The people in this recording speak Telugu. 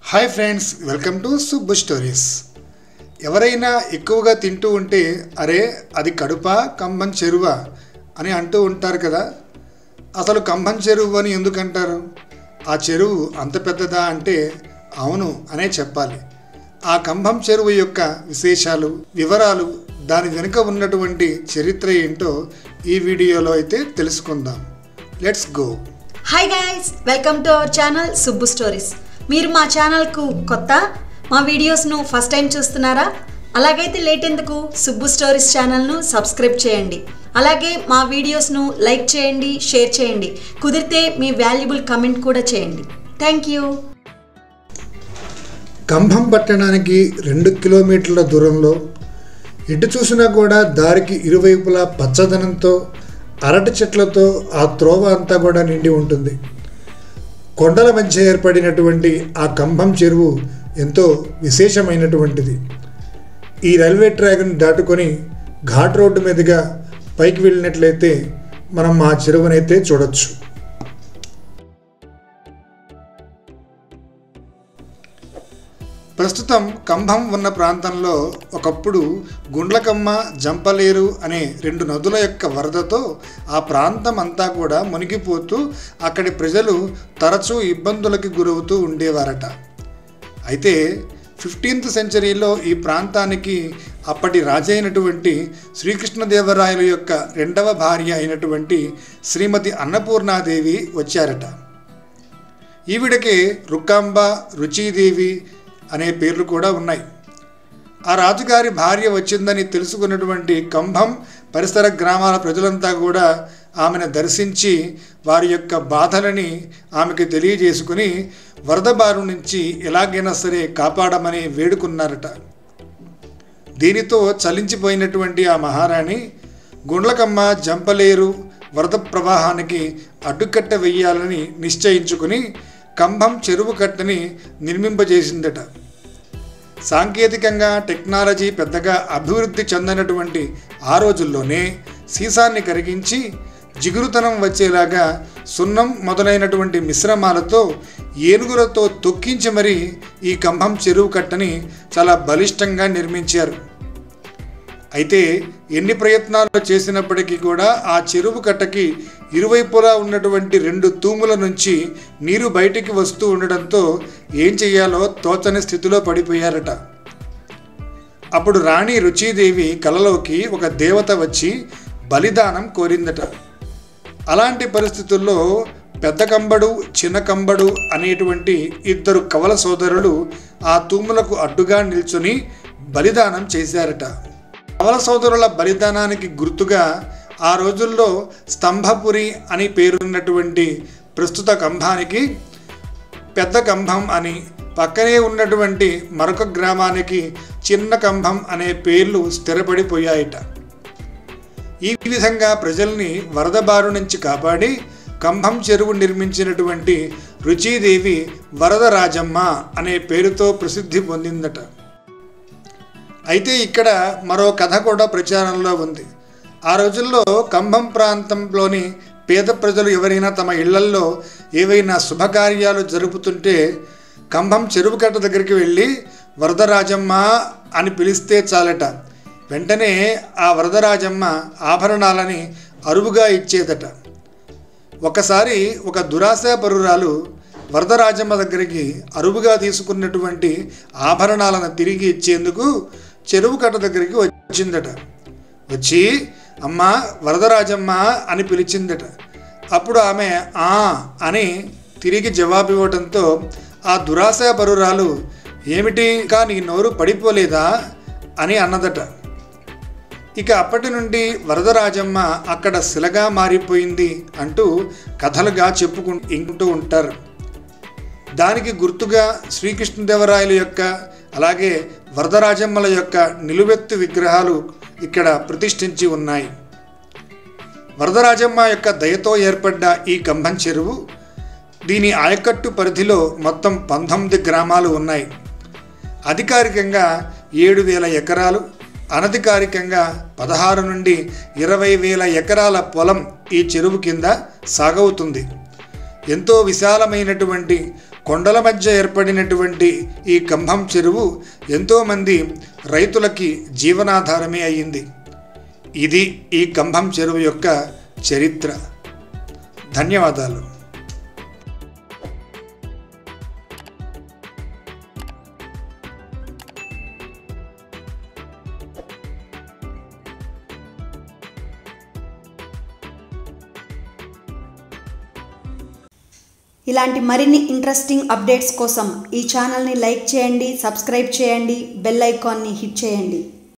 hi friends welcome to Subbu stories ఎవరైనా ఎక్కువగా తింటూ ఉంటే అరే అది కడుప కంబం చెరువ అని అంటూ ఉంటారు కదా అసలు కంబం చెరువు అని ఎందుకు అంటారు ఆ చెరువు అంత పెద్దదా అంటే అవును అనే చెప్పాలి ఆ కంబం చెరువు యొక్క విశేషాలు వివరాలు దాని వెనుక ఉన్నటువంటి చరిత్ర ఏంటో ఈ వీడియోలో అయితే తెలుసుకుందాం let's go hi guys welcome to our channel Subbu stories మీరు మా ఛానల్కు కొత్త మా వీడియోస్ను ఫస్ట్ టైం చూస్తున్నారా అలాగైతే లేట్ ఎందుకు సుబ్బు స్టోరీస్ ఛానల్ను సబ్స్క్రైబ్ చేయండి అలాగే మా వీడియోస్ను లైక్ చేయండి షేర్ చేయండి కుదిరితే మీ వాల్యుబుల్ కమెంట్ కూడా చేయండి థ్యాంక్ యూ కంభం పట్టణానికి రెండు కిలోమీటర్ల దూరంలో ఎటు చూసినా కూడా దారికి ఇరువైపులా పచ్చదనంతో అరటి చెట్లతో ఆ త్రోవ అంతా కూడా నిండి ఉంటుంది కొండల మధ్య ఏర్పడినటువంటి ఆ కంభం చెరువు ఎంతో విశేషమైనటువంటిది ఈ రైల్వే ట్రాక్ని దాటుకొని ఘాట్ రోడ్డు మీదుగా పైకి వెళ్ళినట్లయితే మనం ఆ చెరువునైతే చూడొచ్చు ప్రస్తుతం కంభం ఉన్న ప్రాంతంలో ఒకప్పుడు గుండ్లకమ్మ జంపలేరు అనే రెండు నదుల యొక్క వరదతో ఆ ప్రాంతం అంతా కూడా మునిగిపోతూ అక్కడి ప్రజలు తరచూ ఇబ్బందులకి గురవుతూ ఉండేవారట అయితే ఫిఫ్టీన్త్ సెంచరీలో ఈ ప్రాంతానికి అప్పటి రాజైనటువంటి శ్రీకృష్ణదేవరాయల యొక్క రెండవ భార్య అయినటువంటి శ్రీమతి అన్నపూర్ణాదేవి వచ్చారట ఈవిడకి రుక్కాంబ రుచీదేవి అనే పేర్లు కూడా ఉన్నాయి ఆ రాజుగారి భార్య వచ్చిందని తెలుసుకున్నటువంటి కంభం పరిసర గ్రామాల ప్రజలంతా కూడా ఆమెను దర్శించి వారి యొక్క బాధలని ఆమెకు తెలియజేసుకుని వరద బారు నుంచి ఎలాగైనా సరే కాపాడమని వేడుకున్నారట దీనితో చలించిపోయినటువంటి ఆ మహారాణి గుండ్లకమ్మ జంపలేరు వరద ప్రవాహానికి అడ్డుకట్ట వెయ్యాలని నిశ్చయించుకుని కంభం చెరువు కట్టని నిర్మింపజేసిందట సాంకేతికంగా టెక్నాలజీ పెద్దగా అభివృద్ధి చెందినటువంటి ఆ రోజుల్లోనే సీసాన్ని కరిగించి జిగురుతనం వచ్చేలాగా సున్నం మొదలైనటువంటి మిశ్రమాలతో ఏనుగులతో తొక్కించి మరీ ఈ కంభం చెరువు కట్టని చాలా బలిష్టంగా నిర్మించారు అయితే ఎన్ని ప్రయత్నాలు చేసినప్పటికీ కూడా ఆ చెరువు కట్టకి ఇరువైపులా ఉన్నటువంటి రెండు తూముల నుంచి నీరు బయటికి వస్తూ ఉండడంతో ఏం చేయాలో తోచని స్థితిలో పడిపోయారట అప్పుడు రాణి రుచీదేవి కలలోకి ఒక దేవత వచ్చి బలిదానం కోరిందట అలాంటి పరిస్థితుల్లో పెద్ద కంబడు చిన్న కంబడు అనేటువంటి ఇద్దరు కవల సోదరులు ఆ తూములకు అడ్డుగా నిల్చుని బలిదానం చేశారట కవల సోదరుల బలిదానానికి గుర్తుగా ఆ రోజుల్లో స్తంభపురి అని పేరున్నటువంటి ప్రస్తుత కంభానికి పెద్ద కంభం అని పక్కనే ఉన్నటువంటి మరొక గ్రామానికి చిన్న కంభం అనే పేర్లు స్థిరపడిపోయాయట ఈ విధంగా ప్రజల్ని వరద బారు నుంచి కాపాడి కంభం చెరువు నిర్మించినటువంటి రుచీదేవి వరదరాజమ్మ అనే పేరుతో ప్రసిద్ధి పొందిందట అయితే ఇక్కడ మరో కథ కూడా ప్రచారంలో ఉంది ఆ రోజుల్లో కంభం ప్రాంతంలోని పేద ప్రజలు ఎవరైనా తమ ఇళ్లల్లో ఏవైనా శుభకార్యాలు జరుపుతుంటే కంభం చెరువు కట్ట దగ్గరికి వెళ్ళి వరదరాజమ్మ అని పిలిస్తే చాలట వెంటనే ఆ వరదరాజమ్మ ఆభరణాలని అరువుగా ఇచ్చేదట ఒకసారి ఒక దురాశాపరురాలు వరదరాజమ్మ దగ్గరికి అరువుగా తీసుకున్నటువంటి ఆభరణాలను తిరిగి ఇచ్చేందుకు చెరువు కట్ట దగ్గరికి వచ్చిందట వచ్చి అమ్మ వరదరాజమ్మ అని పిలిచిందట అప్పుడు ఆమె ఆ అని తిరిగి జవాబు ఇవ్వడంతో ఆ దురాశాపరురాలు ఏమిటి ఇంకా నీ నోరు పడిపోలేదా అని అన్నదట ఇక అప్పటి నుండి వరదరాజమ్మ అక్కడ శిలగా మారిపోయింది అంటూ కథలుగా చెప్పుకుంటూ ఉంటారు దానికి గుర్తుగా శ్రీకృష్ణదేవరాయల యొక్క అలాగే వరదరాజమ్మల యొక్క నిలువెత్తు విగ్రహాలు ఇక్కడ ప్రతిష్ఠించి ఉన్నాయి వరదరాజమ్మ యొక్క దయతో ఏర్పడ్డ ఈ కంభం చెరువు దీని ఆయకట్టు పరిధిలో మొత్తం పంతొమ్మిది గ్రామాలు ఉన్నాయి అధికారికంగా ఏడు వేల ఎకరాలు అనధికారికంగా పదహారు నుండి ఇరవై వేల ఎకరాల పొలం ఈ చెరువు కింద సాగవుతుంది ఎంతో విశాలమైనటువంటి కొండల మధ్య ఏర్పడినటువంటి ఈ కంభం చెరువు ఎంతోమంది రైతులకి జీవనాధారమే అయ్యింది ఇది ఈ కంభం చెరువు యొక్క చరిత్ర ధన్యవాదాలు ఇలాంటి మరిన్ని ఇంట్రెస్టింగ్ అప్డేట్స్ కోసం ఈ ఛానల్ని లైక్ చేయండి సబ్స్క్రైబ్ చేయండి బెల్ ఐకాన్ని హిట్ చేయండి